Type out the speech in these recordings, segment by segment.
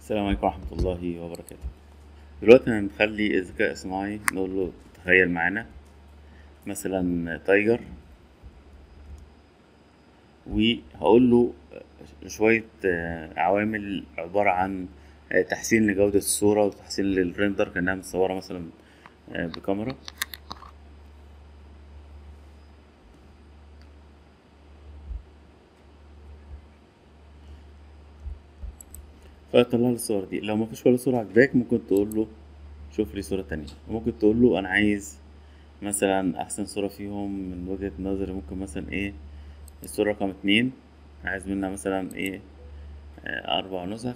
السلام عليكم ورحمة الله وبركاته دلوقتي هنخلي الذكاء الصناعي نقول له تخيل معانا مثلا تايجر وهقول له شوية آه، عوامل عبارة عن آه، تحسين لجودة الصورة وتحسين للريندر كأنها متصورة مثلا آه، بكاميرا فطلع لي الصور دي لو مفيش ولا صورة عجباك ممكن تقول له شوف لي صورة تانية وممكن تقول له أنا عايز مثلا أحسن صورة فيهم من وجهة نظري ممكن مثلا إيه الصورة رقم اتنين عايز منها مثلا إيه آه، أربع نسخ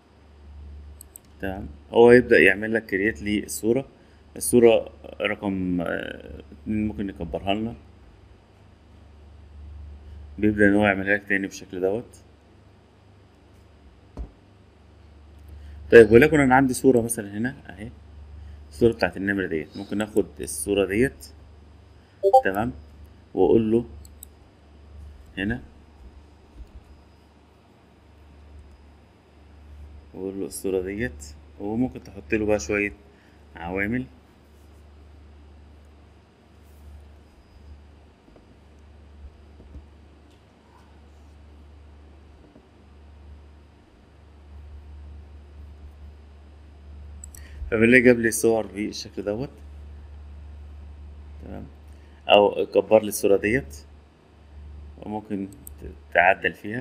تمام هو يبدأ يعمل لك كريات لي الصورة الصورة رقم آه، اتنين ممكن يكبرها لنا بيبدأ إن هو يعملها لك تاني بالشكل دوت طيب ولكن انا عندي صورة مثلا هنا اهي الصورة بتاعت النمرة ديت ممكن اخد الصورة ديت تمام واقول له هنا واقول له الصورة ديت وممكن تحط له بقى شوية عوامل فبالله جاب لي صور بالشكل دوت تمام او كبر لي الصورة ديت وممكن ت- تعدل فيها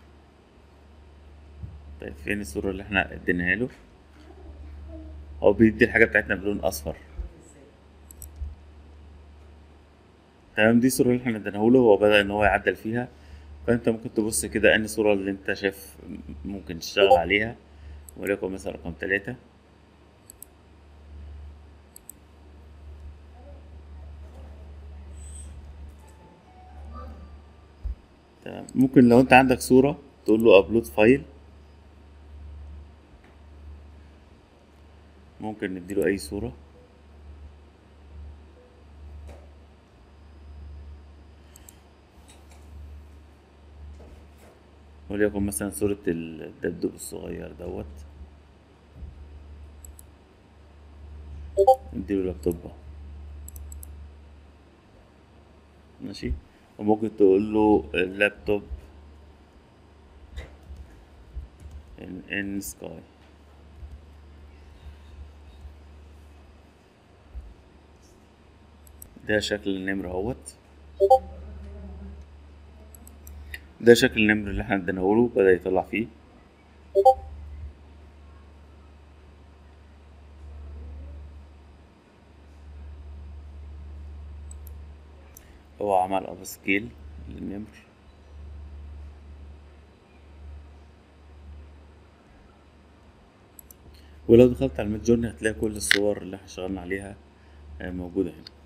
طيب فين الصورة اللي احنا اديناها له هو بيدي الحاجة بتاعتنا بلون اصفر تمام دي الصورة اللي احنا اديناها له هو بدأ ان هو يعدل فيها فانت ممكن تبص كده انهي صورة اللي انت شايف ممكن تشتغل عليها وليكن مثلا رقم تلاتة تمام ممكن لو انت عندك صورة تقول له ابلود فايل ممكن نديله اي صورة وليكن مثلا صورة الدبدوب الصغير دوت نديله لابتوب اهو. ماشي وممكن تقول له اللابتوب ان ان سكاي ده شكل النمر اهوت ده شكل النمر اللي احنا اديناهوله بدأ يطلع فيه هو عمل اب سكيل للنمر ولو دخلت على الميد جورني هتلاقي كل الصور اللي احنا اشتغلنا عليها آه، موجودة هنا